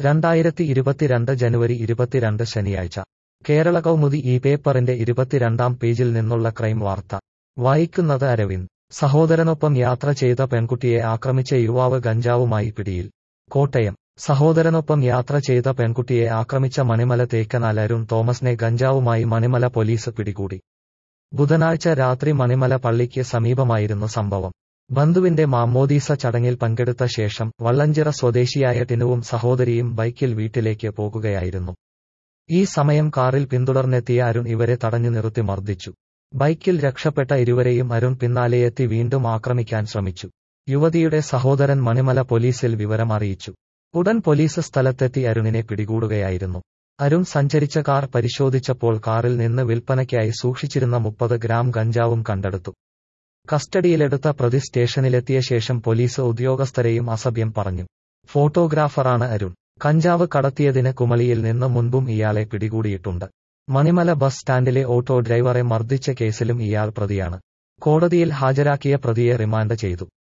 രണ്ടായിരത്തി ഇരുപത്തിരണ്ട് ജനുവരി ഇരുപത്തിരണ്ട് ശനിയാഴ്ച കേരള കൗമുദി ഈ പേപ്പറിന്റെ ഇരുപത്തിരണ്ടാം പേജിൽ നിന്നുള്ള ക്രൈം വാർത്ത വായിക്കുന്നത് അരവിന്ദ് സഹോദരനൊപ്പം യാത്ര ചെയ്ത പെൺകുട്ടിയെ ആക്രമിച്ച യുവാവ് ഗഞ്ചാവുമായി പിടിയിൽ കോട്ടയം സഹോദരനൊപ്പം യാത്ര ചെയ്ത പെൺകുട്ടിയെ ആക്രമിച്ച മണിമല തേക്കനാൽ അരുൺ തോമസിനെ ഗഞ്ചാവുമായി മണിമല പോലീസ് പിടികൂടി ബുധനാഴ്ച രാത്രി മണിമല പള്ളിക്ക് സമീപമായിരുന്നു സംഭവം ബന്ധുവിന്റെ മാമോദീസ ചടങ്ങിൽ പങ്കെടുത്ത ശേഷം വള്ളഞ്ചിറ സ്വദേശിയായ ടിനുവും സഹോദരിയും ബൈക്കിൽ വീട്ടിലേക്ക് പോകുകയായിരുന്നു ഈ സമയം കാറിൽ പിന്തുടർന്നെത്തിയ അരുൺ ഇവരെ തടഞ്ഞു നിർത്തി മർദ്ദിച്ചു ബൈക്കിൽ രക്ഷപ്പെട്ട ഇരുവരെയും അരുൺ പിന്നാലെയെത്തി വീണ്ടും ആക്രമിക്കാൻ ശ്രമിച്ചു യുവതിയുടെ സഹോദരൻ മണിമല പോലീസിൽ വിവരം അറിയിച്ചു ഉടൻ പോലീസ് സ്ഥലത്തെത്തി അരുണിനെ പിടികൂടുകയായിരുന്നു അരുൺ സഞ്ചരിച്ച കാർ പരിശോധിച്ചപ്പോൾ കാറിൽ നിന്ന് വിൽപ്പനയ്ക്കായി സൂക്ഷിച്ചിരുന്ന മുപ്പത് ഗ്രാം ഗഞ്ചാവും കണ്ടെടുത്തു കസ്റ്റഡിയിലെടുത്ത പ്രതി സ്റ്റേഷനിലെത്തിയ ശേഷം പോലീസ് ഉദ്യോഗസ്ഥരെയും അസഭ്യം പറഞ്ഞു ഫോട്ടോഗ്രാഫറാണ് അരുൺ കഞ്ചാവ് കടത്തിയതിന് കുമളിയിൽ നിന്ന് മുൻപും ഇയാളെ പിടികൂടിയിട്ടുണ്ട് മണിമല ബസ് സ്റ്റാൻഡിലെ ഓട്ടോ ഡ്രൈവറെ മർദ്ദിച്ച കേസിലും ഇയാൾ പ്രതിയാണ് കോടതിയിൽ ഹാജരാക്കിയ പ്രതിയെ റിമാൻഡ് ചെയ്തു